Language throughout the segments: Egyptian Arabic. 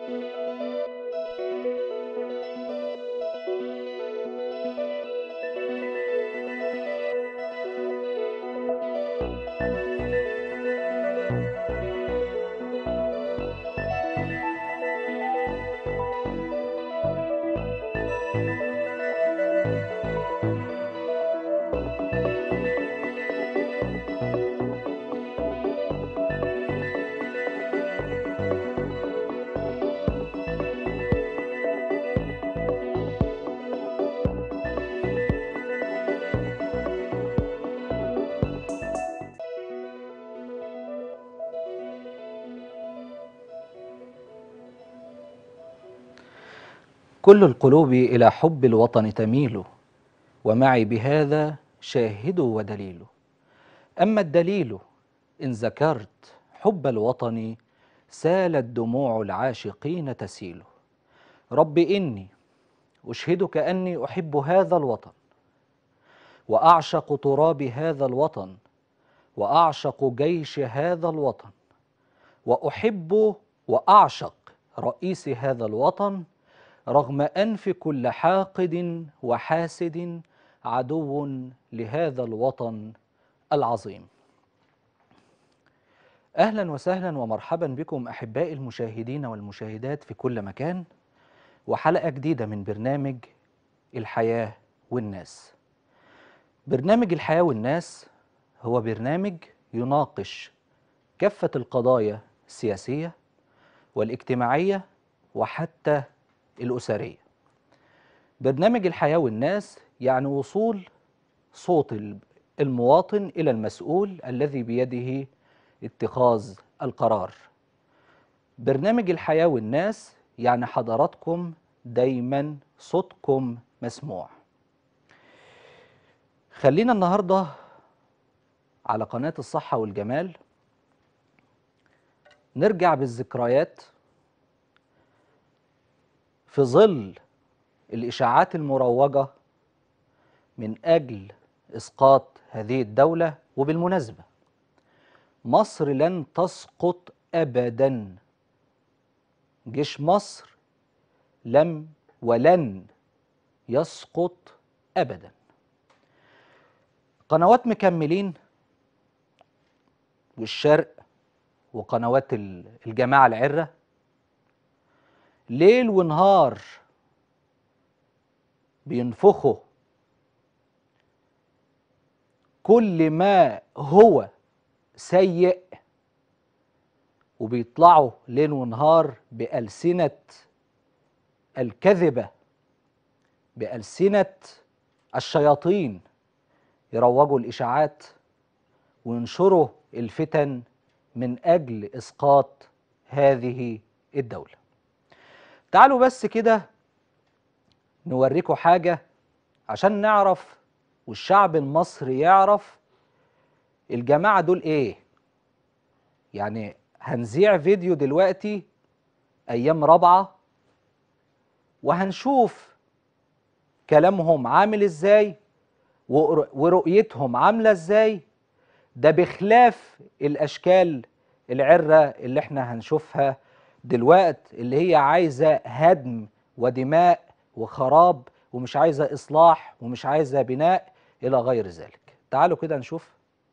كل القلوب إلى حب الوطن تميل ومعي بهذا شاهد ودليل أما الدليل إن ذكرت حب الوطن سالت دموع العاشقين تسيل رب إني أشهدك أني أحب هذا الوطن وأعشق تراب هذا الوطن وأعشق جيش هذا الوطن وأحب وأعشق رئيس هذا الوطن رغم أنف كل حاقد وحاسد عدو لهذا الوطن العظيم أهلا وسهلا ومرحبا بكم أحبائي المشاهدين والمشاهدات في كل مكان وحلقة جديدة من برنامج الحياة والناس برنامج الحياة والناس هو برنامج يناقش كافة القضايا السياسية والاجتماعية وحتى الأسرية برنامج الحياة والناس يعني وصول صوت المواطن إلى المسؤول الذي بيده اتخاذ القرار برنامج الحياة والناس يعني حضراتكم دايما صوتكم مسموع خلينا النهاردة على قناة الصحة والجمال نرجع بالذكريات في ظل الإشاعات المروجة من أجل إسقاط هذه الدولة وبالمناسبة مصر لن تسقط أبدا جيش مصر لم ولن يسقط أبدا قنوات مكملين والشرق وقنوات الجماعة العرة ليل ونهار بينفخوا كل ما هو سيء وبيطلعوا ليل ونهار بألسنة الكذبة بألسنة الشياطين يروجوا الإشاعات وينشروا الفتن من أجل إسقاط هذه الدولة تعالوا بس كده نوريكم حاجة عشان نعرف والشعب المصري يعرف الجماعة دول ايه يعني هنذيع فيديو دلوقتي ايام رابعة وهنشوف كلامهم عامل ازاي ورؤيتهم عاملة ازاي ده بخلاف الاشكال العرة اللي احنا هنشوفها دلوقت اللي هي عايزة هدم ودماء وخراب ومش عايزة إصلاح ومش عايزة بناء إلى غير ذلك تعالوا كده نشوف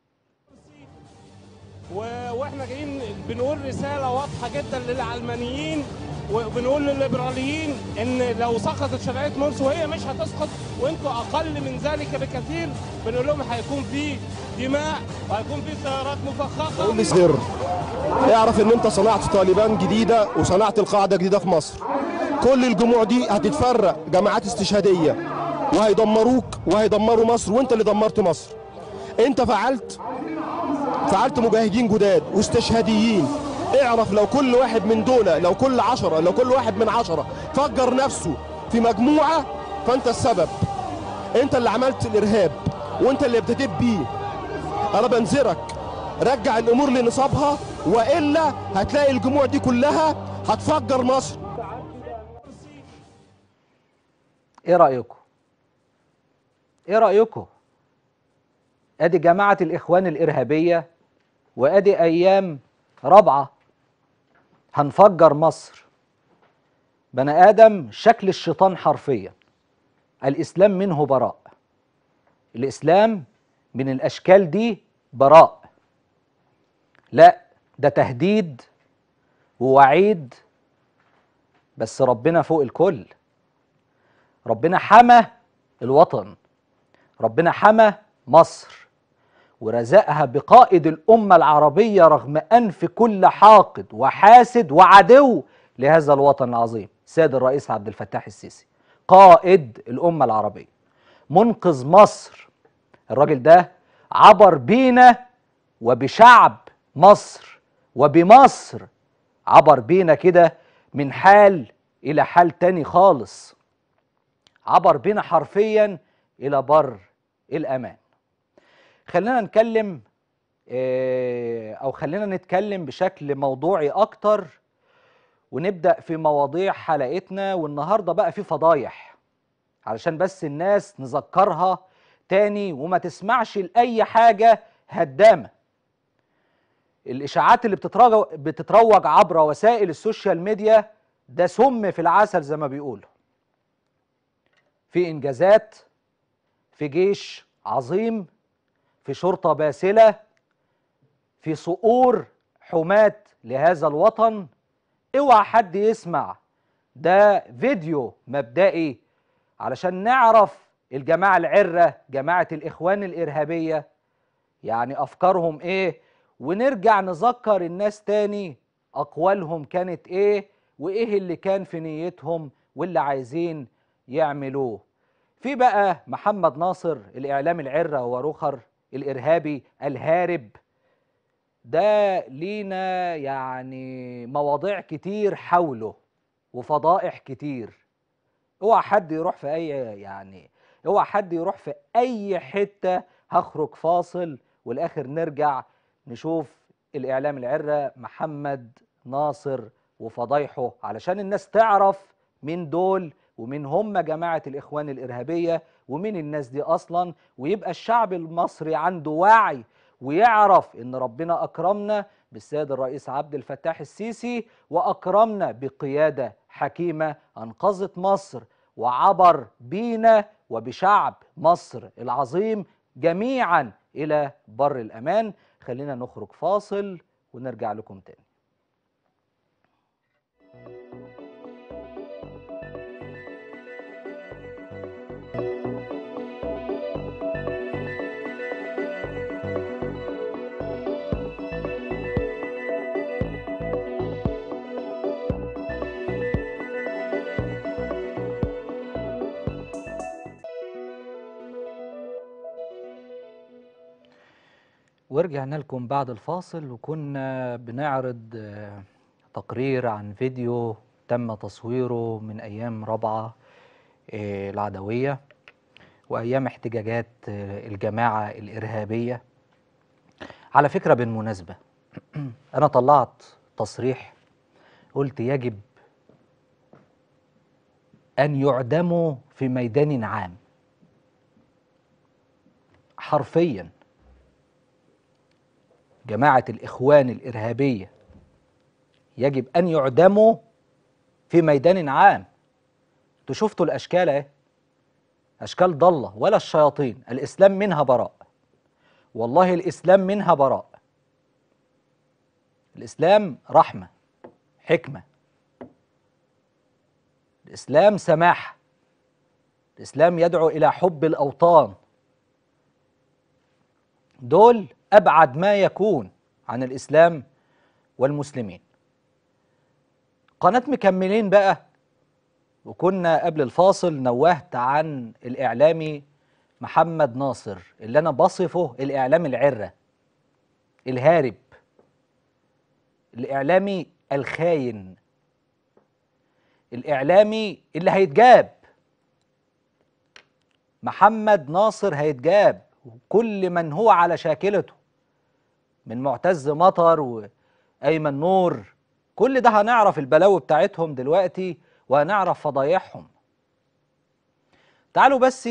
واحنا جايين بنقول رسالة واضحة جدا للعلمانيين وبنقول للليبراليين ان لو سقطت شرعيه مرسي وهي مش هتسقط وانتوا اقل من ذلك بكثير بنقول لهم هيكون في دماء وهيكون في سيارات مفخخه قول لي سر اعرف ان انت صنعت طالبان جديده وصنعت القاعده جديده في مصر كل الجموع دي هتتفرق جماعات استشهاديه وهيدمروك وهيدمروا مصر وانت اللي دمرت مصر انت فعلت فعلت مجاهدين جداد واستشهاديين اعرف لو كل واحد من دول لو كل عشرة لو كل واحد من عشرة فجر نفسه في مجموعة فانت السبب انت اللي عملت الارهاب وانت اللي ابتديت بيه انا بنذرك رجع الامور لنصابها والا هتلاقي الجموع دي كلها هتفجر مصر ايه رايكم ايه رايكم ادي جماعه الاخوان الارهابيه وادي ايام رابعه هنفجر مصر بني ادم شكل الشيطان حرفيا الاسلام منه براء الاسلام من الاشكال دي براء لا ده تهديد ووعيد بس ربنا فوق الكل ربنا حمى الوطن ربنا حمى مصر ورزقها بقائد الأمة العربية رغم أنف كل حاقد وحاسد وعدو لهذا الوطن العظيم سيد الرئيس عبد الفتاح السيسي قائد الأمة العربية منقذ مصر الراجل ده عبر بينا وبشعب مصر وبمصر عبر بينا كده من حال إلى حال تاني خالص عبر بينا حرفيا إلى بر الأمان خلينا نتكلم آه، أو خلينا نتكلم بشكل موضوعي أكتر ونبدأ في مواضيع حلقتنا والنهاردة بقى في فضايح علشان بس الناس نذكرها تاني وما تسمعش لأي حاجة هدامة الإشاعات اللي بتتروج, بتتروج عبر وسائل السوشيال ميديا ده سم في العسل زي ما بيقولوا في إنجازات في جيش عظيم في شرطة باسلة في صقور حماة لهذا الوطن اوعى حد يسمع ده فيديو مبدئي علشان نعرف الجماعة العرة جماعة الإخوان الإرهابية يعني أفكارهم إيه ونرجع نذكر الناس تاني أقوالهم كانت إيه وإيه اللي كان في نيتهم واللي عايزين يعملوه في بقى محمد ناصر الإعلام العرة ورخر الإرهابي الهارب ده لينا يعني مواضيع كتير حوله وفضائح كتير اوعى حد يروح في اي يعني اوعى حد يروح في اي حته هخرج فاصل والاخر نرجع نشوف الاعلام العره محمد ناصر وفضايحه علشان الناس تعرف مين دول ومين هم جماعه الاخوان الارهابيه ومين الناس دي اصلا ويبقى الشعب المصري عنده وعي ويعرف ان ربنا اكرمنا بالسيد الرئيس عبد الفتاح السيسي واكرمنا بقياده حكيمه انقذت مصر وعبر بينا وبشعب مصر العظيم جميعا الى بر الامان خلينا نخرج فاصل ونرجع لكم تاني ورجعنا لكم بعد الفاصل وكنا بنعرض آه، تقرير عن فيديو تم تصويره من أيام رابعة آه، العدوية وأيام احتجاجات آه، الجماعة الإرهابية على فكرة بالمناسبة أنا طلعت تصريح قلت يجب أن يعدموا في ميدان عام حرفياً جماعة الإخوان الإرهابية يجب أن يعدموا في ميدان عام انتوا شفتوا الأشكال اهي أشكال ضالة ولا الشياطين الإسلام منها براء والله الإسلام منها براء الإسلام رحمة حكمة الإسلام سماحة الإسلام يدعو إلى حب الأوطان دول أبعد ما يكون عن الإسلام والمسلمين قناة مكملين بقى وكنا قبل الفاصل نوهت عن الإعلامي محمد ناصر اللي أنا بصفه الإعلام العرة الهارب الإعلامي الخاين الإعلامي اللي هيتجاب محمد ناصر هيتجاب وكل من هو على شاكلته من معتز مطر وأيمن نور كل ده هنعرف البلاوي بتاعتهم دلوقتي وهنعرف فضايحهم تعالوا بس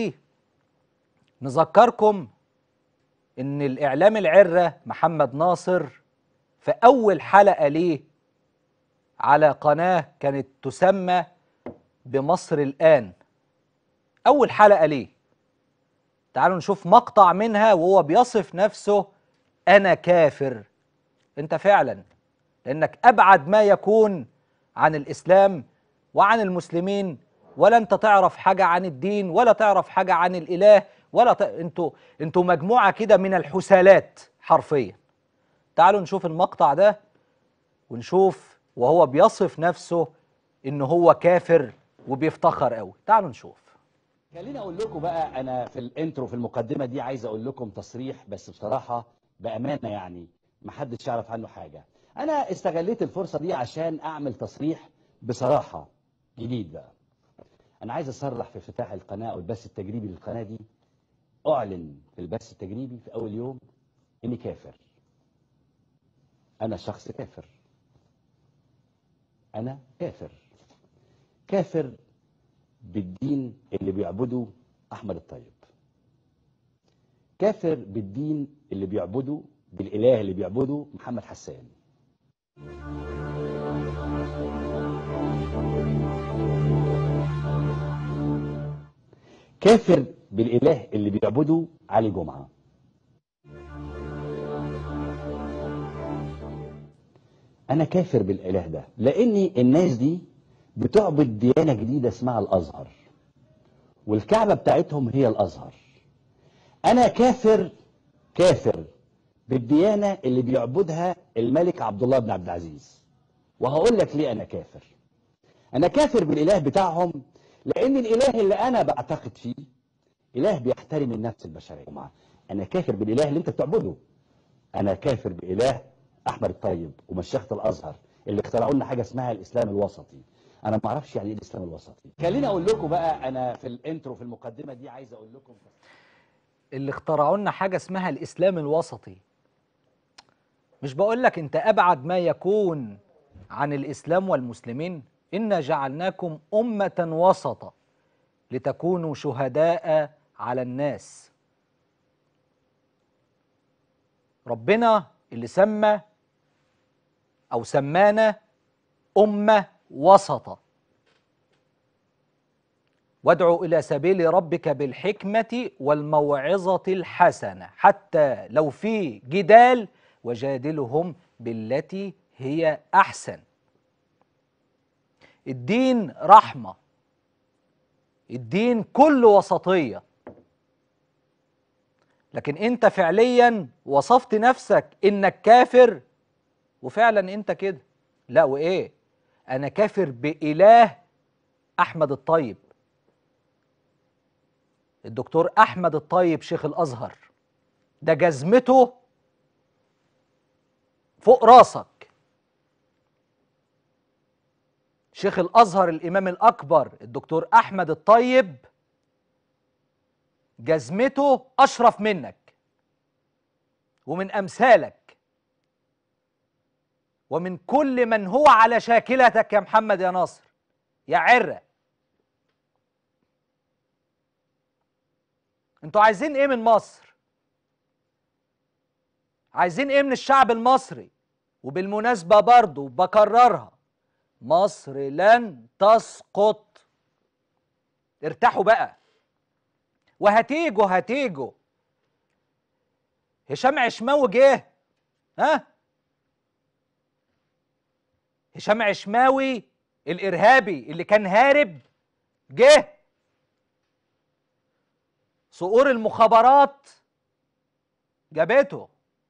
نذكركم ان الاعلام العره محمد ناصر في اول حلقه ليه على قناه كانت تسمى بمصر الآن أول حلقة ليه تعالوا نشوف مقطع منها وهو بيصف نفسه أنا كافر أنت فعلا لأنك أبعد ما يكون عن الإسلام وعن المسلمين ولا أنت تعرف حاجة عن الدين ولا تعرف حاجة عن الإله ولا ت... أنتوا أنتوا مجموعة كده من الحسالات حرفيا تعالوا نشوف المقطع ده ونشوف وهو بيصف نفسه إن هو كافر وبيفتخر قوي تعالوا نشوف خليني اقول لكم بقى انا في الانترو في المقدمه دي عايز اقول لكم تصريح بس بصراحه بامانه يعني ما حدش يعرف عنه حاجه انا استغليت الفرصه دي عشان اعمل تصريح بصراحه جديد بقى انا عايز اصرح في افتتاح القناه او البث التجريبي للقناه دي اعلن في البث التجريبي في اول يوم اني كافر انا شخص كافر انا كافر كافر بالدين اللي بيعبده احمد الطيب كافر بالدين اللي بيعبده بالاله اللي بيعبده محمد حسان كافر بالاله اللي بيعبده علي جمعه انا كافر بالاله ده لاني الناس دي بتعبد ديانه جديده اسمها الازهر والكعبه بتاعتهم هي الازهر انا كافر كافر بالديانه اللي بيعبدها الملك عبد الله بن عبد العزيز وهقول لك ليه انا كافر انا كافر بالاله بتاعهم لان الاله اللي انا بعتقد فيه اله بيحترم النفس البشريه انا كافر بالاله اللي انت بتعبده انا كافر باله احمد الطيب ومشيخه الازهر اللي اخترعوا لنا حاجه اسمها الاسلام الوسطي انا ما اعرفش يعني ايه الاسلام الوسطي خليني اقول لكم بقى انا في الانترو في المقدمه دي عايز اقول لكم اللي اخترعوا لنا حاجة اسمها الإسلام الوسطي مش بقول لك أنت أبعد ما يكون عن الإسلام والمسلمين إنا جعلناكم أمة وسطا لتكونوا شهداء على الناس ربنا اللي سمى أو سمانا أمة وسطا وادعو إلى سبيل ربك بالحكمة والموعظة الحسنة حتى لو في جدال وجادلهم بالتي هي أحسن الدين رحمة الدين كله وسطية لكن انت فعليا وصفت نفسك انك كافر وفعلا انت كده لا وايه انا كافر باله احمد الطيب الدكتور احمد الطيب شيخ الازهر ده جزمته فوق راسك شيخ الازهر الامام الاكبر الدكتور احمد الطيب جزمته اشرف منك ومن امثالك ومن كل من هو على شاكلتك يا محمد يا ناصر يا عره انتوا عايزين ايه من مصر عايزين ايه من الشعب المصري وبالمناسبة برضو بكررها مصر لن تسقط ارتاحوا بقى وهتيجوا هتيجوا هشام عشماوي جه ها هشام عشماوي الارهابي اللي كان هارب جه صقور المخابرات جابته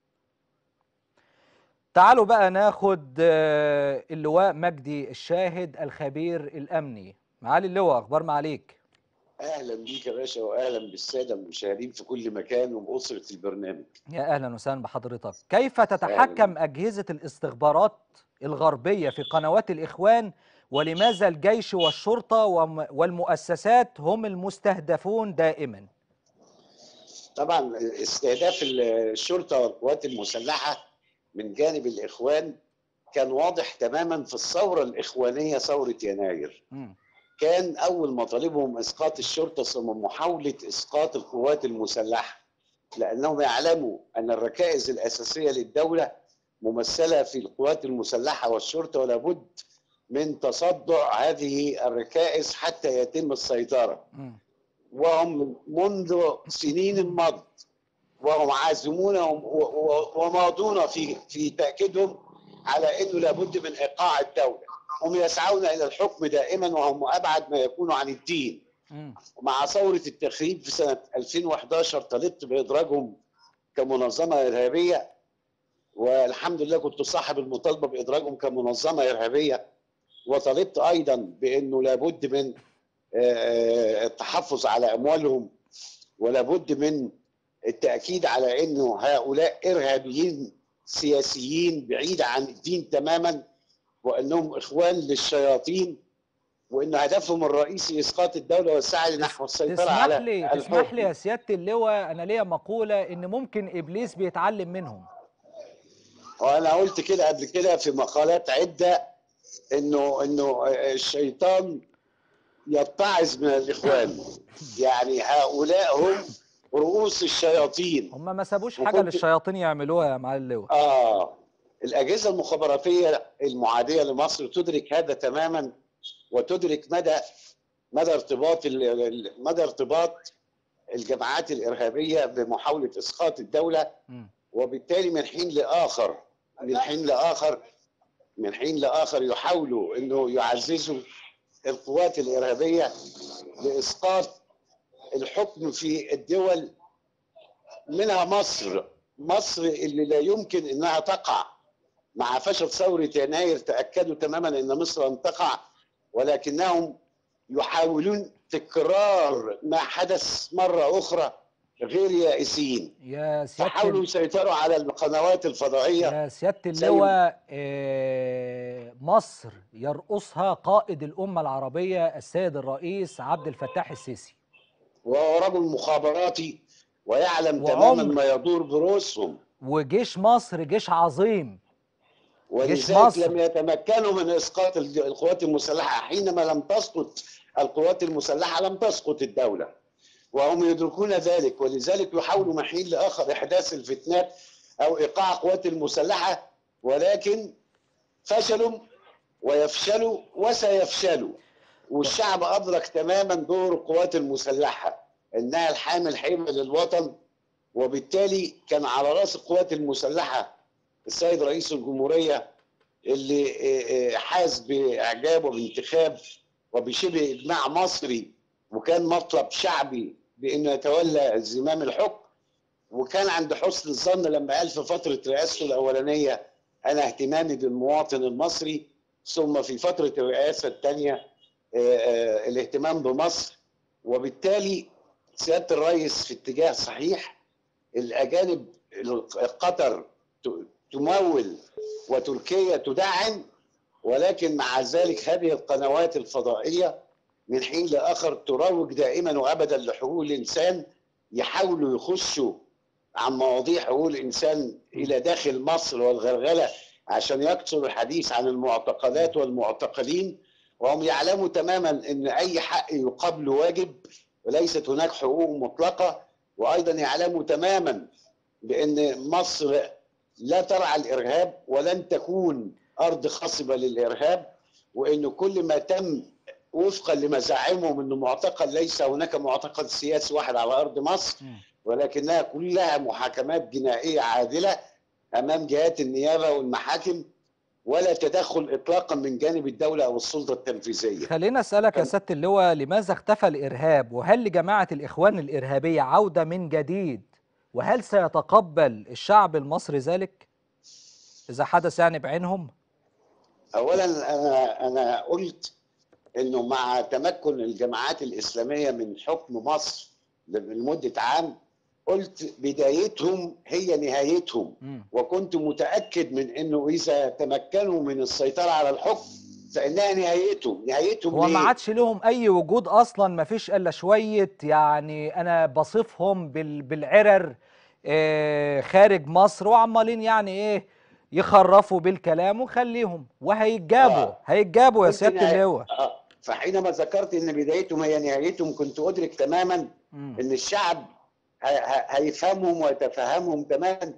تعالوا بقى ناخد آه، اللواء مجدي الشاهد الخبير الامني معالي اللواء اخبار ما عليك اهلا بيك يا باشا واهلا بالساده المشاهدين في كل مكان وباسره البرنامج يا اهلا وسهلا بحضرتك كيف تتحكم اجهزه الاستخبارات الغربيه في قنوات الاخوان ولماذا الجيش والشرطه وم- والمؤسسات هم المستهدفون دائما طبعا استهداف الشرطه والقوات المسلحه من جانب الاخوان كان واضح تماما في الثوره الاخوانيه ثوره يناير مم. كان اول مطالبهم اسقاط الشرطه ثم محاوله اسقاط القوات المسلحه لانهم يعلموا ان الركائز الاساسيه للدوله ممثله في القوات المسلحه والشرطه ولا بد من تصدع هذه الركائز حتى يتم السيطرة مم. وهم منذ سنين مضت وهم عازمون وم- و- و- وماضون في في تاكيدهم على انه لابد من ايقاع الدوله هم يسعون الى الحكم دائما وهم ابعد ما يكون عن الدين مم. مع ثوره التخريب في سنه 2011 طلبت بادراجهم كمنظمه ارهابيه والحمد لله كنت صاحب المطالبه بادراجهم كمنظمه ارهابيه وطلبت ايضا بانه لابد من آه، التحفظ على اموالهم ولابد من التاكيد على انه هؤلاء ارهابيين سياسيين بعيد عن الدين تماما وانهم اخوان للشياطين وان هدفهم الرئيسي اسقاط الدوله والسعي نحو السيطره تسمح على لي الحكم. تسمح لي يا سياده اللواء انا ليا مقوله ان ممكن ابليس بيتعلم منهم وانا قلت كده قبل كده في مقالات عده انه انه الشيطان يتعظ من الاخوان يعني هؤلاء هم رؤوس الشياطين هم ما سابوش حاجه وكنت- للشياطين يعملوها يا معالي اللواء اه الاجهزه المخابراتيه المعاديه لمصر تدرك هذا تماما وتدرك مدى مدى ارتباط ال- ال- مدى ارتباط الجماعات الارهابيه بمحاوله اسقاط الدوله مم. وبالتالي من حين لاخر من حين لاخر من حين لاخر يحاولوا انه يعززوا القوات الارهابيه لاسقاط الحكم في الدول منها مصر مصر اللي لا يمكن انها تقع مع فشل ثوره يناير تاكدوا تماما ان مصر لن تقع ولكنهم يحاولون تكرار ما حدث مره اخرى غير يائسين يا سياده فحاولوا يسيطروا على القنوات الفضائيه يا سياده اللواء آه، مصر يرأسها قائد الامه العربيه السيد الرئيس عبد الفتاح السيسي وهو رجل مخابراتي ويعلم وعمر. تماما ما يدور برؤوسهم وجيش مصر جيش عظيم جيش ولذلك مصر. لم يتمكنوا من اسقاط ال- القوات المسلحه حينما لم تسقط القوات المسلحه لم تسقط الدوله وهم يدركون ذلك ولذلك يحاولوا من حين لاخر احداث الفتنات او ايقاع القوات المسلحه ولكن فشلوا ويفشلوا وسيفشلوا والشعب ادرك تماما دور القوات المسلحه انها الحامل حمى للوطن وبالتالي كان على راس القوات المسلحه السيد رئيس الجمهوريه اللي آه، آه، حاز باعجاب وبانتخاب وبشبه اجماع مصري وكان مطلب شعبي بانه يتولى زمام الحكم وكان عند حسن الظن لما قال في فتره رئاسته الاولانيه انا اهتمامي بالمواطن المصري ثم في فتره الرئاسه الثانيه الاهتمام بمصر وبالتالي سياده الرئيس في اتجاه صحيح الاجانب قطر ت- تمول وتركيا تدعم ولكن مع ذلك هذه القنوات الفضائيه من حين لاخر تروج دائما وابدا لحقوق الانسان يحاولوا يخشوا عن مواضيع حقوق الانسان الى داخل مصر والغرغله عشان يكثر الحديث عن المعتقلات والمعتقلين وهم يعلموا تماما ان اي حق يقابله واجب وليست هناك حقوق مطلقه وايضا يعلموا تماما بان مصر لا ترعى الارهاب ولن تكون ارض خصبه للارهاب وانه كل ما تم وفقا لمزاعمهم انه معتقل ليس هناك معتقل سياسي واحد على ارض مصر مم. ولكنها كلها محاكمات جنائيه عادله امام جهات النيابه والمحاكم ولا تدخل اطلاقا من جانب الدوله او السلطه التنفيذيه. خلينا اسالك يا سياده اللواء لماذا اختفى الارهاب وهل لجماعه الاخوان الارهابيه عوده من جديد وهل سيتقبل الشعب المصري ذلك اذا حدث يعني بعينهم اولا انا انا قلت انه مع تمكن الجماعات الاسلاميه من حكم مصر لمده عام قلت بدايتهم هي نهايتهم مم. وكنت متاكد من انه اذا تمكنوا من السيطره على الحكم فانها نهايتهم نهايتهم هو ما ليه؟ عادش لهم اي وجود اصلا ما فيش الا شويه يعني انا بصفهم بال بالعرر آه، خارج مصر وعمالين يعني ايه يخرفوا بالكلام وخليهم وهيتجابوا آه. هيتجابوا يا قلت سياده نهاية- اللواء آه. فحينما ذكرت ان بدايتهم هي نهايتهم كنت ادرك تماما مم. ان الشعب ه- ه- هيفهمهم ويتفهمهم تماما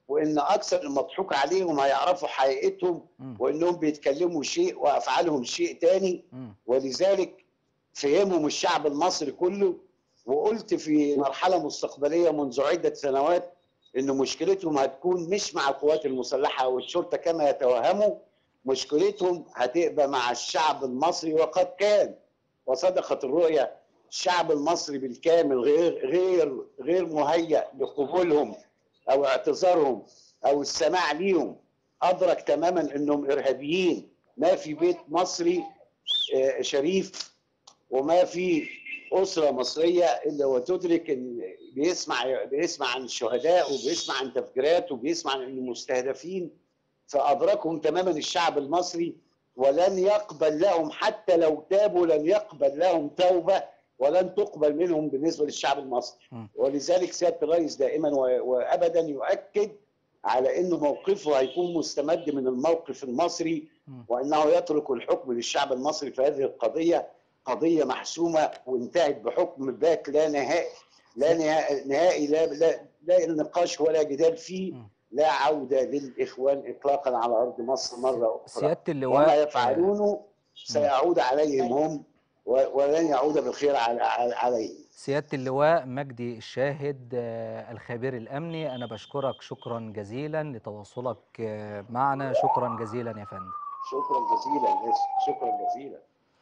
وان اكثر المضحوك عليهم هيعرفوا حقيقتهم مم. وانهم بيتكلموا شيء وافعالهم شيء تاني مم. ولذلك فهمهم الشعب المصري كله وقلت في مرحله مستقبليه منذ عده سنوات ان مشكلتهم هتكون مش مع القوات المسلحه او الشرطه كما يتوهموا مشكلتهم هتبقى مع الشعب المصري وقد كان وصدقت الرؤيه الشعب المصري بالكامل غير غير غير مهيأ لقبولهم او اعتذارهم او السماع ليهم ادرك تماما انهم ارهابيين ما في بيت مصري آه، شريف وما في اسره مصريه الا وتدرك ان بيسمع بيسمع عن الشهداء وبيسمع عن تفجيرات وبيسمع عن المستهدفين فادركهم تماما الشعب المصري ولن يقبل لهم حتى لو تابوا لن يقبل لهم توبه ولن تقبل منهم بالنسبه للشعب المصري م. ولذلك سياده الرئيس دائما و- وابدا يؤكد على انه موقفه هيكون مستمد من الموقف المصري م. وانه يترك الحكم للشعب المصري في هذه القضيه قضيه محسومه وانتهت بحكم بات لا نهائي لا نهائي, نهائي لا, لا لا نقاش ولا جدال فيه م. لا عوده للاخوان اطلاقا على ارض مصر مره اخرى سياده اللواء وما يفعلونه سيعود عليهم هم و- ولن يعود بالخير على- على- عليهم سيادة اللواء مجدي الشاهد آه، الخبير الأمني أنا بشكرك شكرا جزيلا لتواصلك آه، معنا شكرا جزيلا يا فندم شكرا جزيلا شكرا جزيلا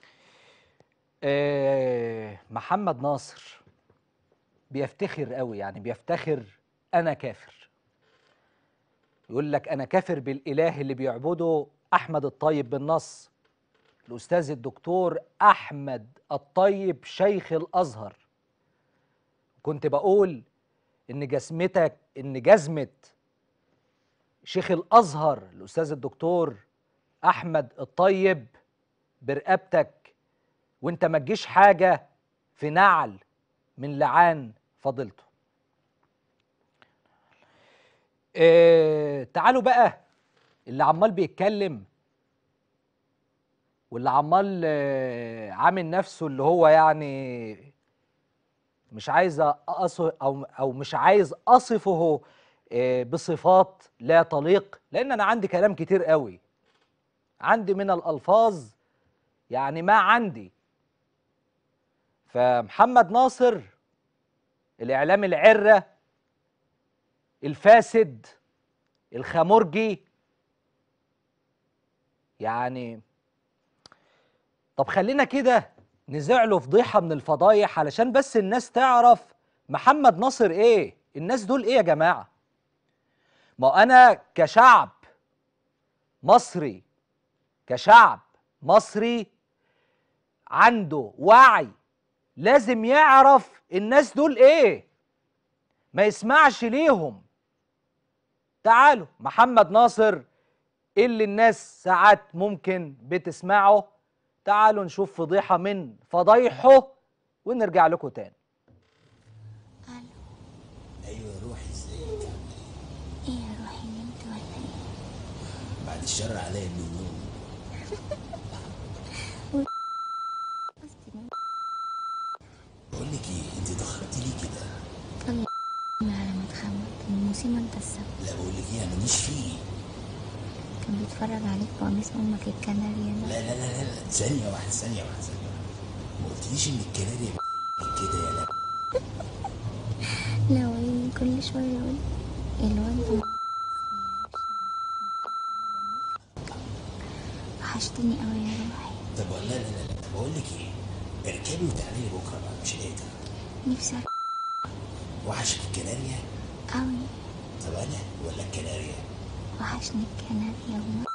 آه، محمد ناصر بيفتخر قوي يعني بيفتخر أنا كافر يقول لك أنا كافر بالإله اللي بيعبده أحمد الطيب بالنص الأستاذ الدكتور أحمد الطيب شيخ الأزهر كنت بقول إن جزمتك إن جزمة شيخ الأزهر الأستاذ الدكتور أحمد الطيب برقبتك وانت ما تجيش حاجة في نعل من لعان فضيلته اه تعالوا بقى اللي عمال بيتكلم واللي عمال آه، عامل نفسه اللي هو يعني مش عايز أصف او او مش عايز اصفه آه، بصفات لا تليق لان انا عندي كلام كتير قوي عندي من الالفاظ يعني ما عندي فمحمد ناصر الاعلام العره الفاسد الخمرجي يعني طب خلينا كده نذيع له فضيحه من الفضايح علشان بس الناس تعرف محمد ناصر ايه الناس دول ايه يا جماعه ما انا كشعب مصري كشعب مصري عنده وعي لازم يعرف الناس دول ايه ما يسمعش ليهم تعالوا محمد ناصر اللي الناس ساعات ممكن بتسمعه تعالوا نشوف فضيحة من فضايحه ونرجع لكم تاني ايوه يا روحي ازيك ايه يا روحي نمت ولا ايه بعد الشر عليا من النوم قصدي نمت بقول لك ايه انت اتاخرتي ليه كده طلع على ما تخمت المصيبة انت السبب لا بقول لك ايه انا ماليش فيه كان بيتفرج عليك بقميص امك الكناريا ده لا لا لا لا ثانيه واحده ثانيه واحده ثانيه واحده ما قلتليش ان الكناريا بتعمل كده يا لا لا وين كل شوية يقول الواد ده وحشتني قوي يا روحي طب لا لا لا لا بقول لك ايه اركبي وتعالي لي بكره بقى مش قادر نفسي أرجع وحشك الكناريا قوي طب انا ولا الكناريا وحشني الكناريا وما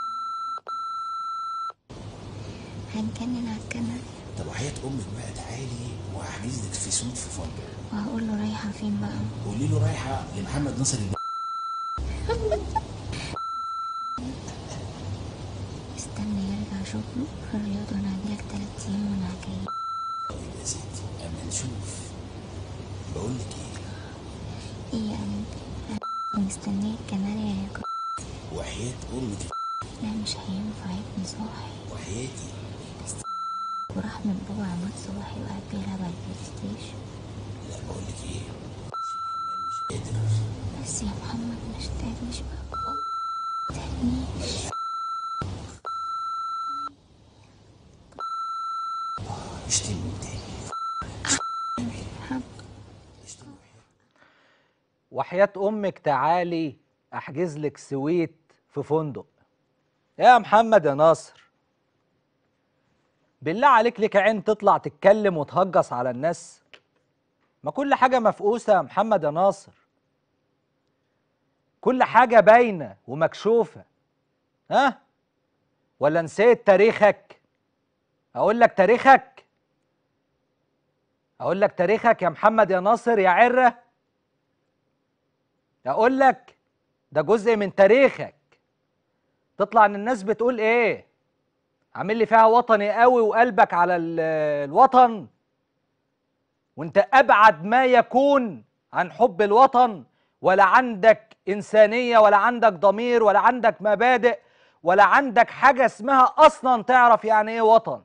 هنكنن على الكناريا طب وحياة امك بقى تعالي وهحجز لك في سوت في فندق وهقول له رايحة فين بقى قولي له رايحه لمحمد ناصر الب... استنى يرجع شغله في الرياض وانا هجيلك تلات ايام وانا هجيلك طيب يا ستي اما نشوف بقول لك ايه ايه يا قلبي انا مستنية الكناريا يا كنت وحياة امك لا مش هينفع ابني صاحي وحياتي وراح من بابا عماد صباحي وقاعد بيلعب على البلاي ستيشن لا بقول لك ايه مش الحمام مش قادر بس يا محمد مش تعيش بقى تعيش اشتمي تاني وحياة أمك تعالي أحجز لك سويت في فندق يا محمد يا ناصر بالله عليك لك عين تطلع تتكلم وتهجص على الناس ما كل حاجة مفقوسة يا محمد يا ناصر كل حاجة باينة ومكشوفة ها ولا نسيت تاريخك أقول لك تاريخك أقول لك تاريخك يا محمد يا ناصر يا عرة اقول لك ده جزء من تاريخك تطلع ان الناس بتقول ايه عامل لي فيها وطني قوي وقلبك على ال- الوطن وانت ابعد ما يكون عن حب الوطن ولا عندك انسانيه ولا عندك ضمير ولا عندك مبادئ ولا عندك حاجه اسمها اصلا تعرف يعني ايه وطن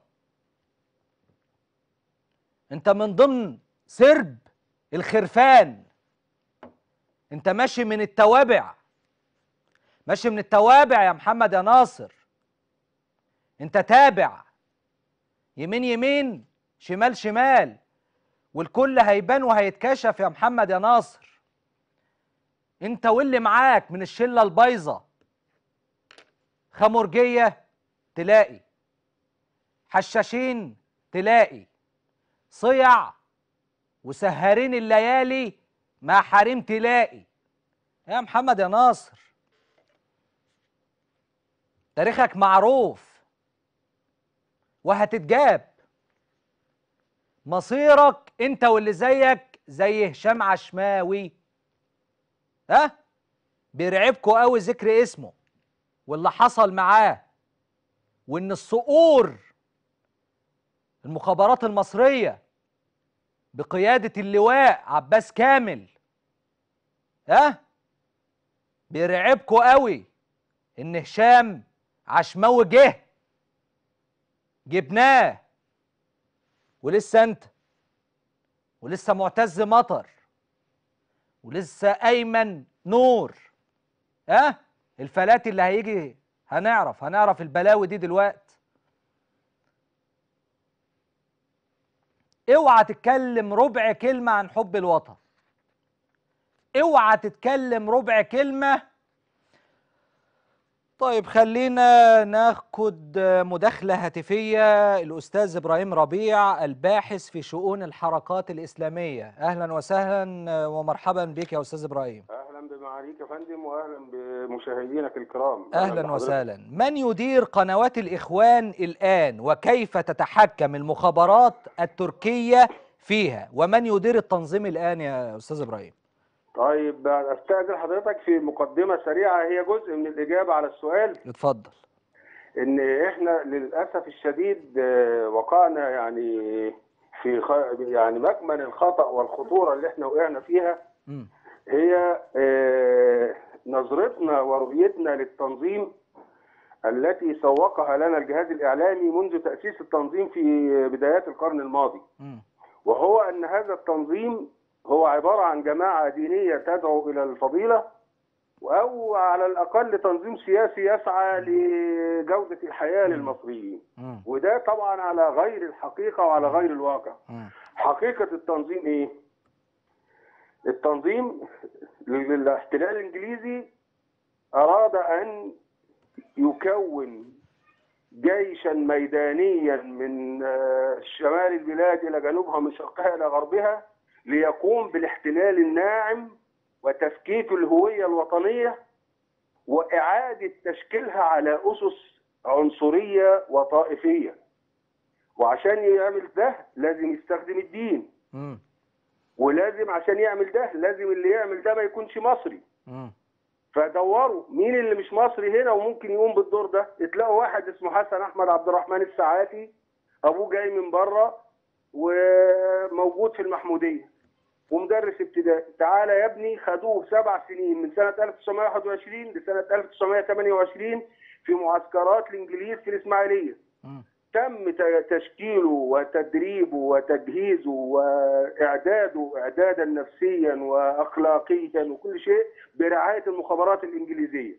انت من ضمن سرب الخرفان انت ماشي من التوابع ماشي من التوابع يا محمد يا ناصر انت تابع يمين يمين شمال شمال والكل هيبان وهيتكشف يا محمد يا ناصر انت واللي معاك من الشله البايظه خمرجيه تلاقي حشاشين تلاقي صيع وسهرين الليالي مع حريم تلاقي يا محمد يا ناصر تاريخك معروف وهتتجاب مصيرك انت واللي زيك زي هشام عشماوي ها بيرعبكوا قوي ذكر اسمه واللي حصل معاه وان الصقور المخابرات المصريه بقيادة اللواء عباس كامل ها بيرعبكوا قوي ان هشام عشماوي جه جبناه ولسه انت ولسه معتز مطر ولسه ايمن نور ها الفلات اللي هيجي هنعرف هنعرف البلاوي دي دلوقتي اوعى تتكلم ربع كلمة عن حب الوطن اوعى تتكلم ربع كلمة طيب خلينا ناخد مداخلة هاتفية الأستاذ إبراهيم ربيع الباحث في شؤون الحركات الإسلامية أهلا وسهلا ومرحبا بك يا أستاذ إبراهيم اهلا بمعاليك يا فندم واهلا بمشاهدينك الكرام أهلا بحضرتك. وسهلا من يدير قنوات الإخوان الآن وكيف تتحكم المخابرات التركية فيها ومن يدير التنظيم الآن يا أستاذ إبراهيم طيب استاذن حضرتك في مقدمه سريعه هي جزء من الاجابه على السؤال اتفضل ان احنا للاسف الشديد آه، وقعنا يعني في خ... يعني مكمن الخطا والخطوره اللي احنا وقعنا فيها مم. هي آه، نظرتنا ورؤيتنا للتنظيم التي سوقها لنا الجهاز الاعلامي منذ تاسيس التنظيم في بدايات القرن الماضي مم. وهو ان هذا التنظيم هو عباره عن جماعه دينيه تدعو الى الفضيله او على الاقل تنظيم سياسي يسعى لجوده الحياه للمصريين مم. وده طبعا على غير الحقيقه وعلى غير الواقع مم. حقيقه التنظيم ايه التنظيم للاحتلال الانجليزي اراد ان يكون جيشا ميدانيا من آه، شمال البلاد الى جنوبها من شرقها الى غربها ليقوم بالاحتلال الناعم وتفكيك الهويه الوطنيه واعاده تشكيلها على اسس عنصريه وطائفيه وعشان يعمل ده لازم يستخدم الدين مم. ولازم عشان يعمل ده لازم اللي يعمل ده ما يكونش مصري مم. فدوروا مين اللي مش مصري هنا وممكن يقوم بالدور ده تلاقوا واحد اسمه حسن احمد عبد الرحمن الساعاتي ابوه جاي من بره وموجود في المحموديه ومدرس ابتدائي تعالى يا ابني خدوه سبع سنين من سنه 1921 لسنه 1928 في معسكرات الانجليز في الاسماعيليه مم. تم ت- تشكيله وتدريبه وتجهيزه واعداده اعدادا نفسيا واخلاقيا وكل شيء برعايه المخابرات الانجليزيه.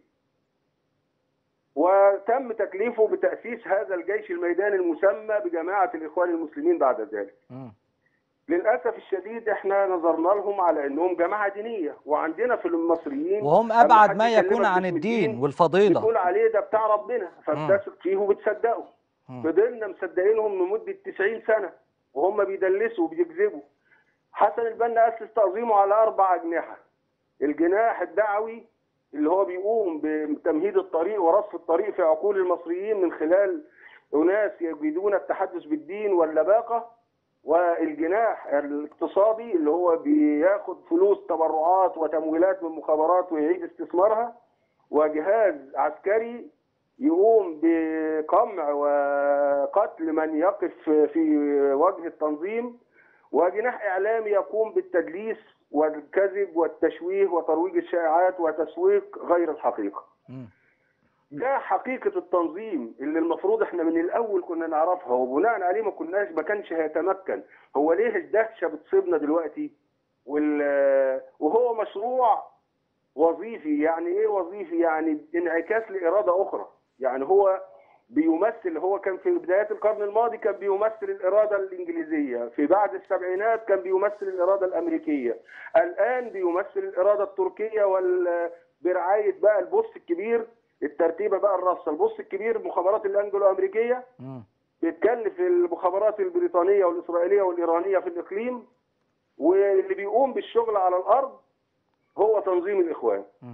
وتم تكليفه بتاسيس هذا الجيش الميداني المسمى بجماعه الاخوان المسلمين بعد ذلك. مم. للاسف الشديد احنا نظرنا لهم على انهم جماعه دينيه وعندنا في المصريين وهم لما ابعد حد ما يكلمك يكون عن باسم الدين والفضيله بتقول عليه ده بتاع ربنا فبتثق فيه وبتصدقه مم. فضلنا مصدقينهم لمده 90 سنه وهم بيدلسوا وبيكذبوا حسن البنا اسس تنظيمه على اربع اجنحه الجناح الدعوي اللي هو بيقوم بتمهيد الطريق ورصف الطريق في عقول المصريين من خلال اناس يجيدون التحدث بالدين واللباقه والجناح الاقتصادي اللي هو بياخد فلوس تبرعات وتمويلات من المخابرات ويعيد استثمارها وجهاز عسكري يقوم بقمع وقتل من يقف في وجه التنظيم وجناح اعلامي يقوم بالتدليس والكذب والتشويه وترويج الشائعات وتسويق غير الحقيقه. مم. ده حقيقة التنظيم اللي المفروض احنا من الأول كنا نعرفها وبناء عليه ما كناش ما كانش هيتمكن هو ليه الدهشة بتصيبنا دلوقتي وال وهو مشروع وظيفي يعني ايه وظيفي يعني انعكاس لإرادة أخرى يعني هو بيمثل هو كان في بدايات القرن الماضي كان بيمثل الإرادة الإنجليزية في بعد السبعينات كان بيمثل الإرادة الأمريكية الآن بيمثل الإرادة التركية وال برعاية بقى البوست الكبير الترتيبه بقى الرصه البوست الكبير المخابرات الانجلو امريكيه مم. بيتكلف المخابرات البريطانيه والاسرائيليه والايرانيه في الاقليم واللي بيقوم بالشغل على الارض هو تنظيم الاخوان مم.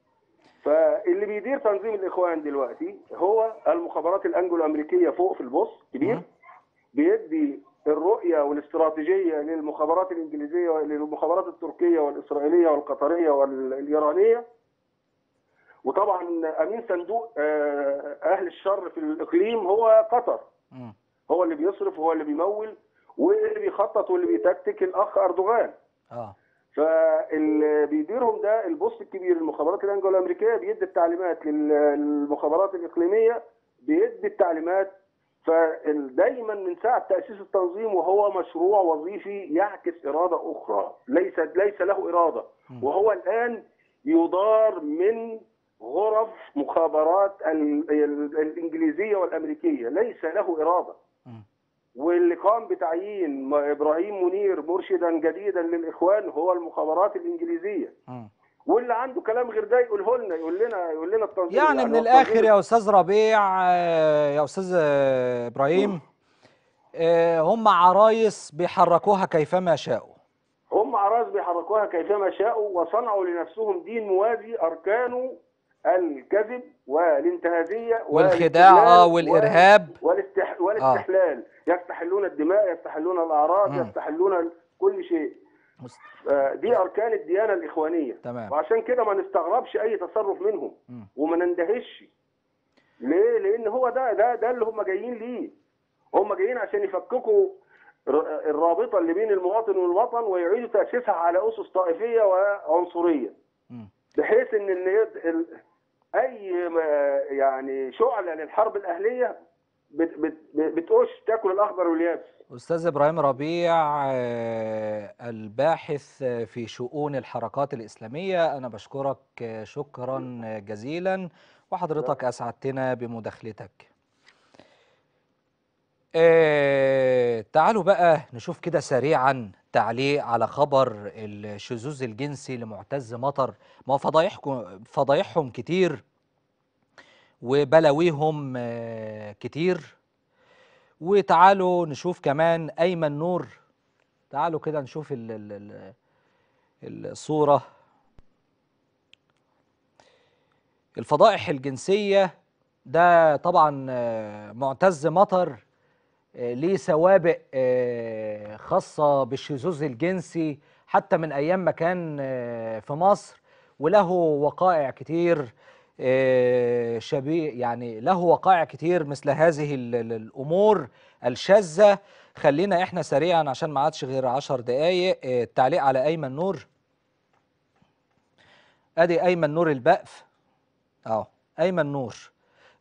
فاللي بيدير تنظيم الاخوان دلوقتي هو المخابرات الانجلو امريكيه فوق في البوست كبير مم. بيدي الرؤيه والاستراتيجيه للمخابرات الانجليزيه وللمخابرات التركيه والاسرائيليه والقطريه والايرانيه وطبعا امين صندوق آه، اهل الشر في الاقليم هو قطر مم. هو اللي بيصرف وهو اللي بيمول واللي بيخطط واللي بيتكتك الاخ اردوغان اه فاللي بيديرهم ده البوست الكبير المخابرات الانجلو الامريكيه بيدي التعليمات لل- للمخابرات الاقليميه بيدي التعليمات فدايما من ساعه تاسيس التنظيم وهو مشروع وظيفي يعكس اراده اخرى ليس ليس له اراده وهو الان يدار من غرف مخابرات ال- ال- الانجليزيه والامريكيه ليس له اراده مم. واللي قام بتعيين م- ابراهيم منير مرشدا جديدا للاخوان هو المخابرات الانجليزيه مم. واللي عنده كلام غير ده يقوله لنا يقول لنا يقول لنا التنظيم يعني من هو الاخر التنظيم- يا استاذ ربيع آه، يا استاذ آه، ابراهيم آه، هم عرايس بيحركوها كيفما شاءوا هم عراس بيحركوها كيفما شاءوا وصنعوا لنفسهم دين موازي اركانه الكذب والانتهازيه والخداع والاستغلال والارهاب والاستح... والاستحلال يستحلون الدماء يستحلون الاعراض مم. يستحلون كل شيء مست- آه، دي اركان الديانه الاخوانيه تمام. وعشان كده ما نستغربش اي تصرف منهم مم. وما نندهش ليه لان هو ده ده ده اللي هم جايين ليه هم جايين عشان يفككوا ر- الرابطه اللي بين المواطن والوطن ويعيدوا تاسيسها على اسس طائفيه وعنصريه مم. بحيث ان ال- ال- اي ما- يعني شعله للحرب الاهليه بت- بت- بتقش تاكل الاخضر واليابس استاذ ابراهيم ربيع آه، الباحث آه، في شؤون الحركات الاسلاميه انا بشكرك آه، شكرا آه، جزيلا وحضرتك اسعدتنا بمداخلتك آه، تعالوا بقى نشوف كده سريعا تعليق على خبر الشذوذ الجنسي لمعتز مطر ما هو فضايحكم فضايحهم كتير وبلاويهم آه، كتير وتعالوا نشوف كمان أيمن نور تعالوا كده نشوف ال ال ال الصورة الفضائح الجنسية ده طبعا آه، معتز مطر آه، ليه سوابق آه، خاصة بالشذوذ الجنسي حتى من أيام ما كان آه، في مصر وله وقائع كتير آه، شبيه يعني له وقائع كتير مثل هذه ال- ال- الأمور الشاذة خلينا احنا سريعا عشان ما عادش غير عشر دقايق آه، التعليق على أيمن نور ادي أيمن نور البقف اه أيمن نور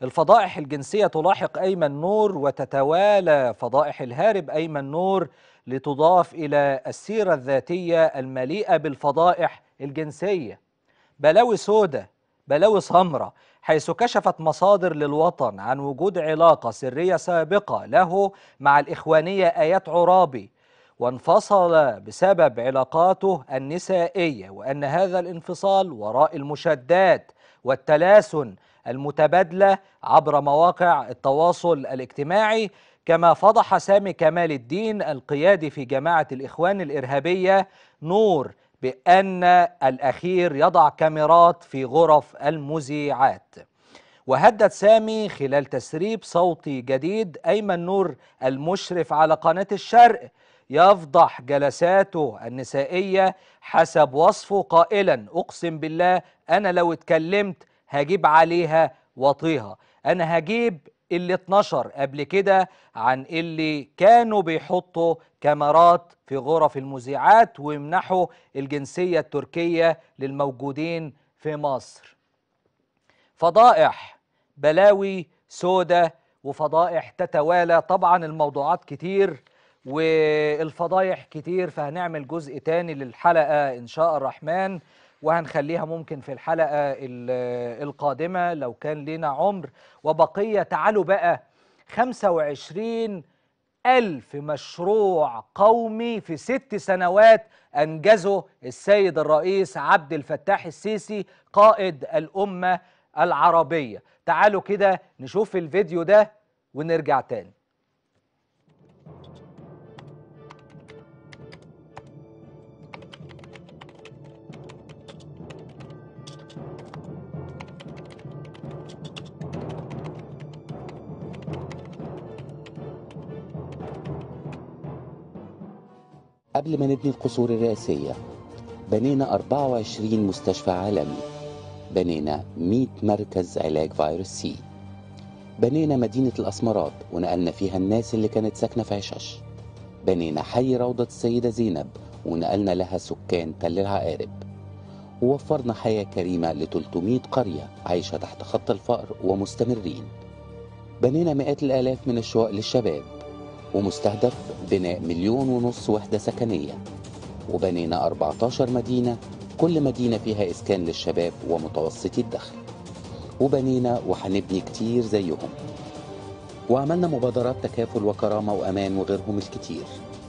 الفضائح الجنسية تلاحق أيمن نور وتتوالى فضائح الهارب أيمن نور لتضاف إلى السيرة الذاتية المليئة بالفضائح الجنسية بلاوي سودة بلاوي سمرة حيث كشفت مصادر للوطن عن وجود علاقة سرية سابقة له مع الإخوانية آيات عرابي وانفصل بسبب علاقاته النسائية وأن هذا الانفصال وراء المشادات والتلاسن المتبادلة عبر مواقع التواصل الاجتماعي كما فضح سامي كمال الدين القيادي في جماعة الإخوان الإرهابية نور بأن الأخير يضع كاميرات في غرف المذيعات وهدد سامي خلال تسريب صوتي جديد أيمن نور المشرف على قناة الشرق يفضح جلساته النسائية حسب وصفه قائلا أقسم بالله أنا لو اتكلمت هجيب عليها وطيها أنا هجيب اللي اتنشر قبل كده عن اللي كانوا بيحطوا كاميرات في غرف المذيعات ويمنحوا الجنسية التركية للموجودين في مصر فضائح بلاوي سودة وفضائح تتوالى طبعا الموضوعات كتير والفضايح كتير فهنعمل جزء تاني للحلقة إن شاء الرحمن وهنخليها ممكن في الحلقة ال- القادمة لو كان لنا عمر وبقية تعالوا بقى 25 ألف مشروع قومي في ست سنوات أنجزه السيد الرئيس عبد الفتاح السيسي قائد الأمة العربية تعالوا كده نشوف الفيديو ده ونرجع تاني قبل ما نبني القصور الرئاسية بنينا 24 مستشفى عالمي بنينا 100 مركز علاج فيروس سي بنينا مدينة الأسمرات ونقلنا فيها الناس اللي كانت ساكنة في عشش بنينا حي روضة السيدة زينب ونقلنا لها سكان تل العقارب ووفرنا حياة كريمة ل 300 قرية عايشة تحت خط الفقر ومستمرين بنينا مئات الآلاف من الشقق للشباب ومستهدف بناء مليون ونص وحدة سكنية وبنينا 14 مدينة كل مدينة فيها إسكان للشباب ومتوسطي الدخل وبنينا وهنبني كتير زيهم وعملنا مبادرات تكافل وكرامة وأمان وغيرهم الكتير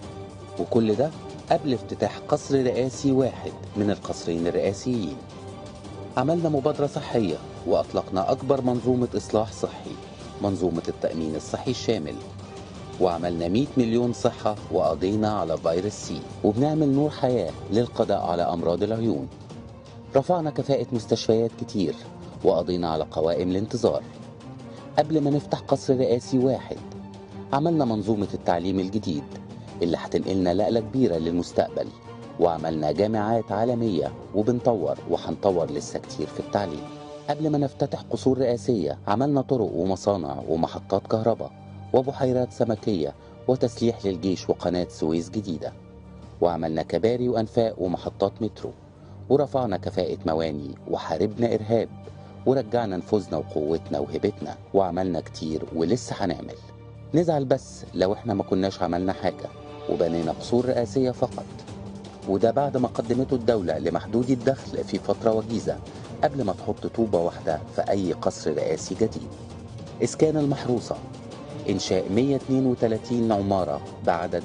وكل ده قبل افتتاح قصر رئاسي واحد من القصرين الرئاسيين عملنا مبادرة صحية وأطلقنا أكبر منظومة إصلاح صحي منظومة التأمين الصحي الشامل وعملنا 100 مليون صحة وقضينا على فيروس سي وبنعمل نور حياة للقضاء على أمراض العيون رفعنا كفاءة مستشفيات كتير وقضينا على قوائم الانتظار قبل ما نفتح قصر رئاسي واحد عملنا منظومة التعليم الجديد اللي هتنقلنا نقلة كبيرة للمستقبل وعملنا جامعات عالمية وبنطور وهنطور لسه كتير في التعليم قبل ما نفتتح قصور رئاسية عملنا طرق ومصانع ومحطات كهرباء وبحيرات سمكية وتسليح للجيش وقناة سويس جديدة وعملنا كباري وأنفاق ومحطات مترو ورفعنا كفاءة مواني وحاربنا إرهاب ورجعنا نفوذنا وقوتنا وهبتنا وعملنا كتير ولسه هنعمل نزعل بس لو احنا ما كناش عملنا حاجة وبنينا قصور رئاسية فقط وده بعد ما قدمته الدولة لمحدودي الدخل في فترة وجيزة قبل ما تحط طوبة واحدة في أي قصر رئاسي جديد إسكان المحروسة إنشاء 132 عمارة بعدد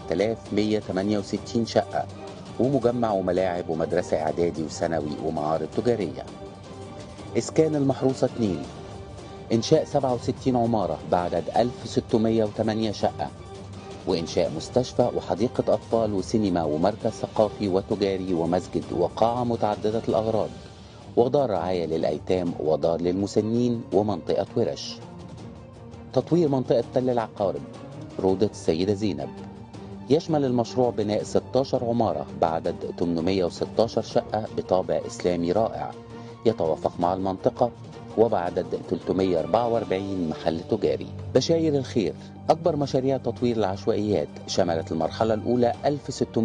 3168 شقة ومجمع وملاعب ومدرسة إعدادي وثانوي ومعارض تجارية إسكان المحروسة 2 إنشاء 67 عمارة بعدد 1608 شقة وإنشاء مستشفى وحديقة أطفال وسينما ومركز ثقافي وتجاري ومسجد وقاعة متعددة الأغراض ودار رعاية للأيتام ودار للمسنين ومنطقة ورش تطوير منطقة تل العقارب روضة السيدة زينب يشمل المشروع بناء 16 عمارة بعدد 816 شقة بطابع إسلامي رائع يتوافق مع المنطقة وبعدد 344 محل تجاري بشاير الخير أكبر مشاريع تطوير العشوائيات شملت المرحلة الأولى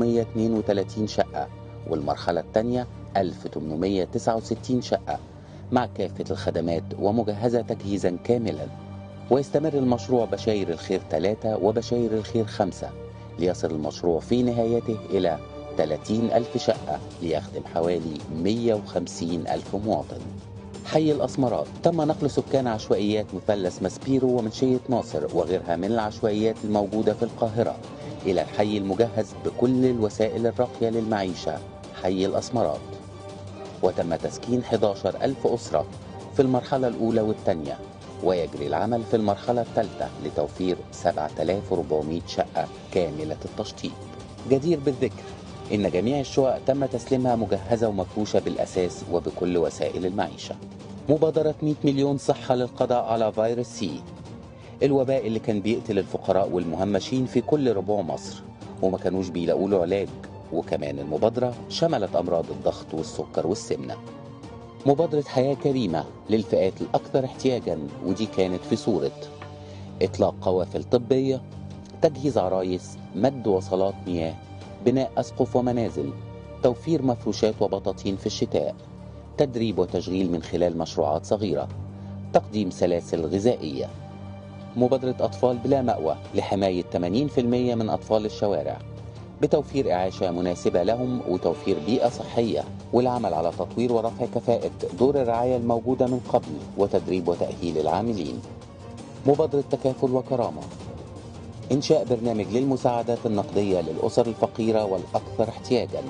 1632 شقة والمرحلة الثانية 1869 شقة مع كافة الخدمات ومجهزة تجهيزا كاملا ويستمر المشروع بشاير الخير ثلاثة وبشاير الخير خمسة ليصل المشروع في نهايته إلى 30 ألف شقة ليخدم حوالي 150 ألف مواطن حي الأسمرات تم نقل سكان عشوائيات مثلث ماسبيرو ومنشية ناصر وغيرها من العشوائيات الموجودة في القاهرة إلى الحي المجهز بكل الوسائل الراقية للمعيشة حي الأسمرات وتم تسكين 11 ألف أسرة في المرحلة الأولى والثانية ويجري العمل في المرحلة الثالثة لتوفير 7400 شقة كاملة التشطيب جدير بالذكر إن جميع الشقق تم تسليمها مجهزة ومفروشة بالأساس وبكل وسائل المعيشة مبادرة 100 مليون صحة للقضاء على فيروس سي الوباء اللي كان بيقتل الفقراء والمهمشين في كل ربوع مصر وما كانوش بيلاقوا له علاج وكمان المبادرة شملت أمراض الضغط والسكر والسمنة مبادرة حياة كريمة للفئات الأكثر احتياجا ودي كانت في صورة إطلاق قوافل طبية تجهيز عرايس مد وصلات مياه بناء أسقف ومنازل توفير مفروشات وبطاطين في الشتاء تدريب وتشغيل من خلال مشروعات صغيرة تقديم سلاسل غذائية مبادرة أطفال بلا مأوى لحماية 80% من أطفال الشوارع بتوفير إعاشة مناسبة لهم وتوفير بيئة صحية والعمل على تطوير ورفع كفاءة دور الرعاية الموجودة من قبل وتدريب وتأهيل العاملين مبادرة تكافل وكرامة إنشاء برنامج للمساعدات النقدية للأسر الفقيرة والأكثر احتياجا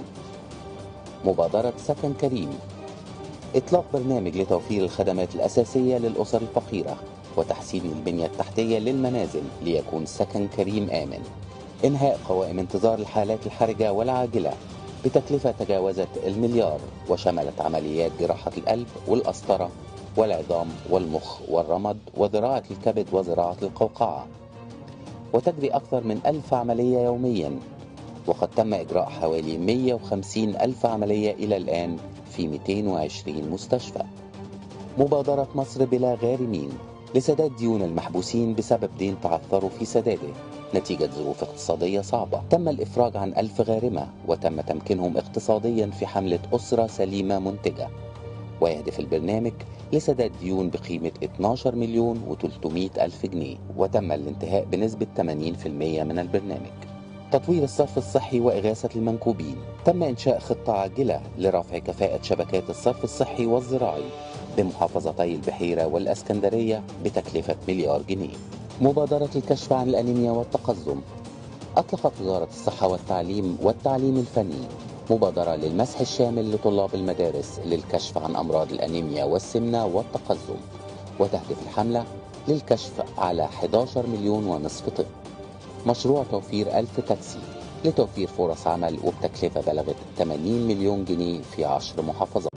مبادرة سكن كريم إطلاق برنامج لتوفير الخدمات الأساسية للأسر الفقيرة وتحسين البنية التحتية للمنازل ليكون سكن كريم آمن إنهاء قوائم انتظار الحالات الحرجة والعاجلة بتكلفة تجاوزت المليار وشملت عمليات جراحة القلب والقسطرة والعظام والمخ والرمد وزراعة الكبد وزراعة القوقعة وتجري أكثر من ألف عملية يوميا وقد تم إجراء حوالي 150 ألف عملية إلى الآن في 220 مستشفى مبادرة مصر بلا غارمين لسداد ديون المحبوسين بسبب دين تعثروا في سداده نتيجة ظروف اقتصادية صعبة تم الإفراج عن ألف غارمة وتم تمكينهم اقتصاديا في حملة أسرة سليمة منتجة ويهدف البرنامج لسداد ديون بقيمة 12 مليون و300 ألف جنيه وتم الانتهاء بنسبة 80% من البرنامج تطوير الصرف الصحي وإغاثة المنكوبين تم إنشاء خطة عاجلة لرفع كفاءة شبكات الصرف الصحي والزراعي بمحافظتي البحيرة والأسكندرية بتكلفة مليار جنيه مبادرة الكشف عن الأنيميا والتقزم أطلقت وزارة الصحة والتعليم والتعليم الفني مبادرة للمسح الشامل لطلاب المدارس للكشف عن أمراض الأنيميا والسمنة والتقزم وتهدف الحملة للكشف على 11 مليون ونصف طفل مشروع توفير ألف تاكسي لتوفير فرص عمل وبتكلفة بلغت 80 مليون جنيه في عشر محافظات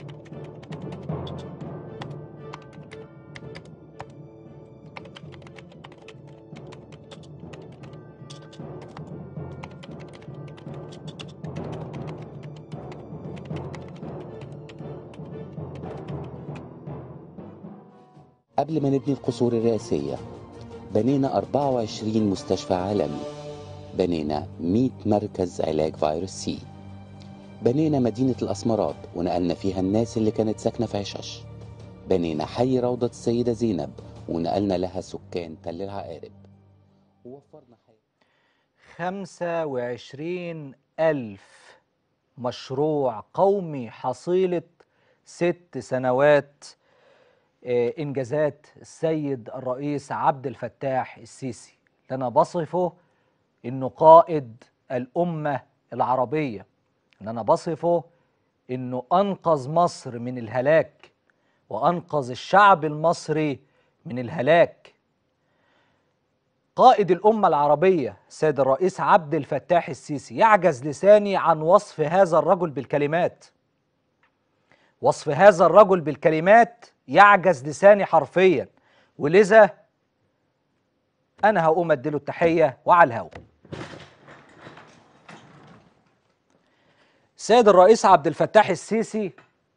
قبل ما نبني القصور الرئاسية بنينا 24 مستشفى عالمي بنينا 100 مركز علاج فيروس سي بنينا مدينة الأسمرات ونقلنا فيها الناس اللي كانت ساكنة في عشش بنينا حي روضة السيدة زينب ونقلنا لها سكان تل العقارب ووفرنا حي 25 ألف مشروع قومي حصيلة ست سنوات آه، إنجازات السيد الرئيس عبد الفتاح السيسي اللي أنا بصفه إنه قائد الأمة العربية اللي أنا بصفه إنه أنقذ مصر من الهلاك وأنقذ الشعب المصري من الهلاك قائد الأمة العربية سيد الرئيس عبد الفتاح السيسي يعجز لساني عن وصف هذا الرجل بالكلمات وصف هذا الرجل بالكلمات يعجز لساني حرفيا ولذا أنا هقوم أديله التحية وعلى الهوا سيد الرئيس عبد الفتاح السيسي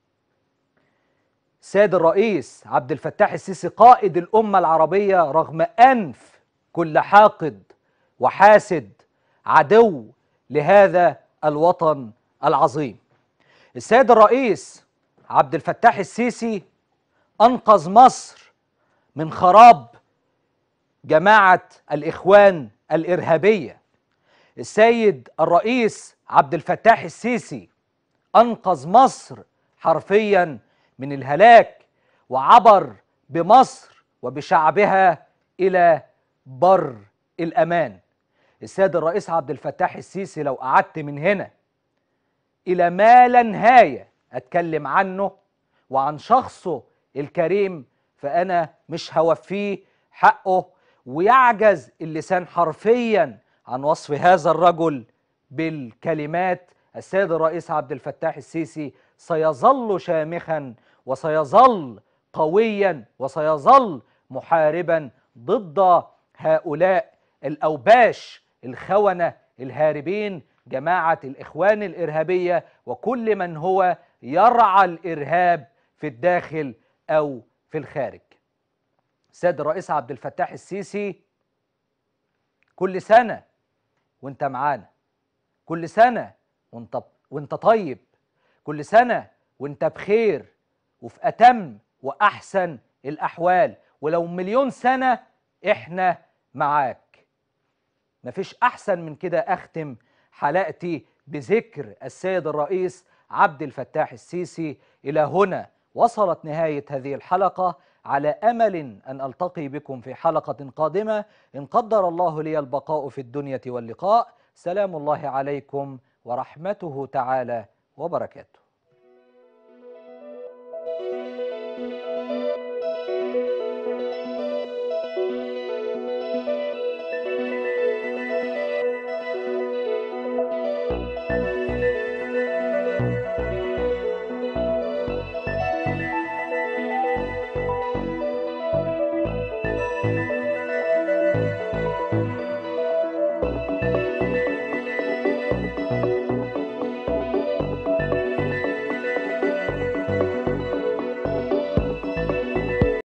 سيد الرئيس عبد الفتاح السيسي قائد الأمة العربية رغم أنف كل حاقد وحاسد عدو لهذا الوطن العظيم السيد الرئيس عبد الفتاح السيسي انقذ مصر من خراب جماعه الاخوان الارهابيه السيد الرئيس عبد الفتاح السيسي انقذ مصر حرفيا من الهلاك وعبر بمصر وبشعبها الى بر الامان السيد الرئيس عبد الفتاح السيسي لو قعدت من هنا الى ما لا نهايه اتكلم عنه وعن شخصه الكريم فانا مش هوفيه حقه ويعجز اللسان حرفيا عن وصف هذا الرجل بالكلمات السيد الرئيس عبد الفتاح السيسي سيظل شامخا وسيظل قويا وسيظل محاربا ضد هؤلاء الاوباش الخونه الهاربين جماعه الاخوان الارهابيه وكل من هو يرعى الارهاب في الداخل او في الخارج. السيد الرئيس عبد الفتاح السيسي كل سنه وانت معانا كل سنه وانت وانت طيب كل سنه وانت بخير وفي اتم واحسن الاحوال ولو مليون سنه احنا معاك مفيش احسن من كده اختم حلقتي بذكر السيد الرئيس عبد الفتاح السيسي الى هنا وصلت نهايه هذه الحلقه على امل ان التقي بكم في حلقه قادمه ان قدر الله لي البقاء في الدنيا واللقاء سلام الله عليكم ورحمته تعالى وبركاته